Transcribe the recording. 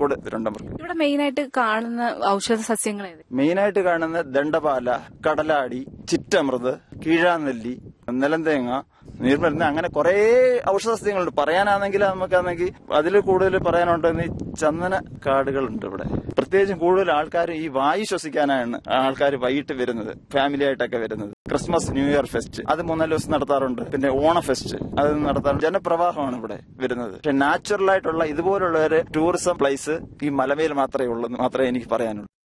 കാസർഗോഡ് തിരുവനന്തപുരം ഇവിടെ മെയിൻ ആയിട്ട് കാണുന്ന ഔഷധ സസ്യങ്ങൾ ഏത് മെയിനായിട്ട് കാണുന്ന ദണ്ഡപാല കടലാടി ചിറ്റമൃത് കീഴാനെല്ലി നിലന്തേങ്ങ നീർമരുന്ന് അങ്ങനെ കുറെ ഔഷധ സസ്യങ്ങളുണ്ട് പറയാനാണെങ്കിൽ നമുക്കാണെങ്കിൽ അതിൽ കൂടുതൽ പറയാനുണ്ടെന്ന് ഈ ചന്ദന കാടുകളുണ്ട് ഇവിടെ പ്രത്യേകിച്ചും കൂടുതൽ ആൾക്കാർ ഈ വായു ശ്വസിക്കാനാണ് ആൾക്കാർ വൈകിട്ട് വരുന്നത് ഫാമിലി ആയിട്ടൊക്കെ വരുന്നത് ക്രിസ്മസ് ന്യൂ ഇയർ ഫെസ്റ്റ് അത് മൂന്നാല് ദിവസം നടത്താറുണ്ട് പിന്നെ ഓണ ഫെസ്റ്റ് അത് നടത്താറുണ്ട് ജനപ്രവാഹമാണ് ഇവിടെ വരുന്നത് പക്ഷെ നാച്ചുറൽ ആയിട്ടുള്ള ഇതുപോലുള്ള ഒരു ടൂറിസം പ്ലേസ് ഈ മലമേൽ മാത്രമേ ഉള്ളൂ എന്ന് മാത്രമേ എനിക്ക് പറയാനുള്ളൂ